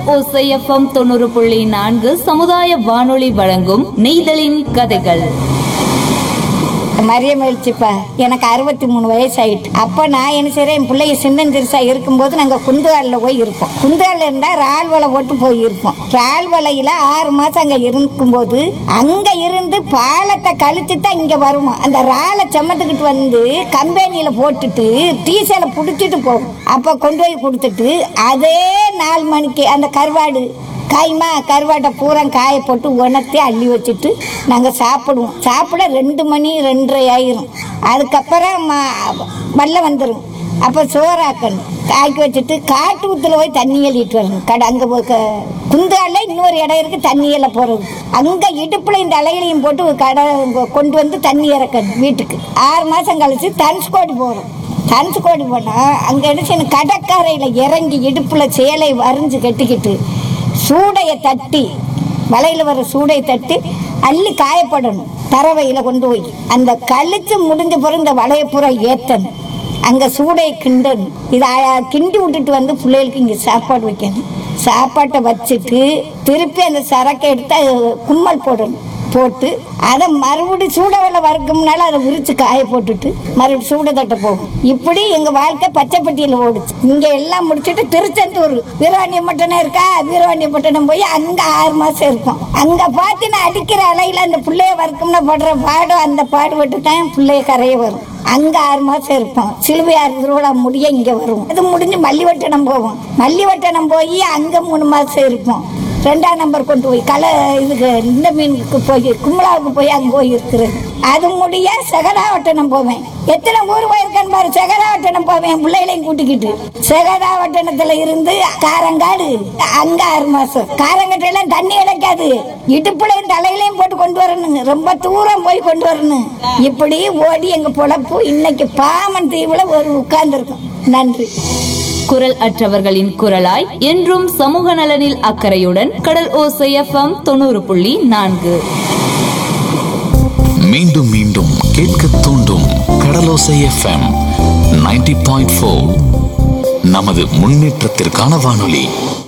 ஓசைஎஃப்எம் தொண்ணூறு புள்ளி நான்கு சமுதாய வானொலி வழங்கும் நெய்தலின் கதைகள் மரியம் எழுச்சிப்பா எனக்கு அறுபத்தி மூணு வயசு ஆயிட்டு அப்போ நான் என்ன செய்கிறேன் என் பிள்ளைய சின்னஞ்சிறுசா இருக்கும்போது நாங்கள் குந்துகாலில் போய் இருப்போம் குந்துகாலில் இருந்தால் இறால் வலை போட்டு போய் இருப்போம் இறால் வலையில் ஆறு மாதம் அங்கே இருக்கும்போது அங்கே இருந்து பாலத்தை கழிச்சு தான் இங்கே வருவோம் அந்த இறாலை செம்மத்துக்கிட்டு வந்து கம்பெனியில் போட்டுட்டு டீசலை பிடிச்சிட்டு போகும் அப்போ கொண்டு போய் கொடுத்துட்டு அதே நாலு மணிக்கு அந்த கருவாடு காய்மா கருவாட்டை பூரா காய போட்டு உணர்த்தி அள்ளி வச்சுட்டு நாங்கள் சாப்பிடுவோம் சாப்பிட ரெண்டு மணி ரெண்டரை ஆயிரும் அதுக்கப்புறம் ம- வெள்ளம் வந்துடும் அப்போ சோறாக்கணும் காய்க்க வச்சுட்டு காட்டு ஊத்துல போய் தண்ணி எழுதிட்டு வரணும் கடை அங்கே குந்தால இன்னொரு இடம் இருக்குது தண்ணி எல்லாம் போகிறது அங்கே இடுப்பில் இந்த அலைகளையும் போட்டு கடை கொண்டு வந்து தண்ணி இறக்கணும் வீட்டுக்கு ஆறு மாதம் கழிச்சு தனுஷ்கோடி போகிறோம் தனுஷ்கோடி போனால் அங்கே என்ன கடற்கரையில் இறங்கி இடுப்பில் சேலை வரைஞ்சு கட்டிக்கிட்டு சூடையை தட்டி வலையில் வர சூடையை தட்டி அள்ளி காயப்படணும் தரவையில் கொண்டு போய் அந்த கழிச்சு முடிஞ்ச பிறகு இந்த வலையை பூரா ஏற்றணும் அங்கே சூடையை கிண்டணும் இதை அ- கிண்டி விட்டுட்டு வந்து பிள்ளைகளுக்கு இங்கே சாப்பாடு வைக்கணும் சாப்பாட்டை வச்சுட்டு திருப்பி அந்த சரக்கை எடுத்து அது கும்மல் போடணும் போட்டு அதை மறுபடி சூட வெள்ளம் வறுக்கும்னால அதை உரிச்சு காய போட்டுட்டு மறுபடி சூட தட்ட போகும் இப்படி எங்க வாழ்க்கை பச்சைப்பட்டியில் ஓடுச்சு இங்க எல்லாம் முடிச்சுட்டு திருச்செந்தூர் வீரவாண்டியப்பட்டினம் இருக்கா வீரவாண்டியப்பட்டினம் போய் அங்க ஆறு மாசம் இருக்கும் அங்க பார்த்து நான் அடிக்கிற அலையில அந்த பிள்ளைய வறுக்கும்னா படுற பாடம் அந்த பாடுபட்டு தான் பிள்ளைய கரைய வரும் அங்க ஆறு மாசம் இருப்போம் சிலுவையார் திருவிழா முடிய இங்க வரும் அது முடிஞ்சு மல்லிவட்டணம் போவோம் மல்லிவட்டணம் போய் அங்க மூணு மாசம் இருப்போம் ரெண்டாம் நம்பர் கொண்டு போய் கலை இதுக்கு இந்த மீனுக்கு போய் கும்பலாவுக்கு போய் அங்கே போய் இருக்கிறது அது முடிய செகடாவட்டணம் போவேன் எத்தனை ஊர் போயிருக்கேன் பாரு செகடாவட்டணம் போவேன் பிள்ளைகளையும் கூட்டிக்கிட்டு செகடாவட்டணத்துல இருந்து காரங்காடு அங்க ஆறு மாசம் காரங்கட்டையெல்லாம் தண்ணி கிடைக்காது இடுப்புலையும் தலையிலையும் போட்டு கொண்டு வரணுங்க ரொம்ப தூரம் போய் கொண்டு வரணும் இப்படி ஓடி எங்க பொழப்பு இன்னைக்கு பாமன் தீவுல ஒரு உட்கார்ந்துருக்கோம் நன்றி குரல் அற்றவர்களின் குரலாய் என்றும் சமூக நலனில் அக்கறையுடன் கடல் ஓசைஎஃப்எம் தொண்ணூறு புள்ளி நான்கு மீண்டும் மீண்டும் கேட்க தூண்டும் கடலோசை எஃப்எம் 90.4 பாயிண்ட் நமது முன்னேற்றத்திற்கான வானொலி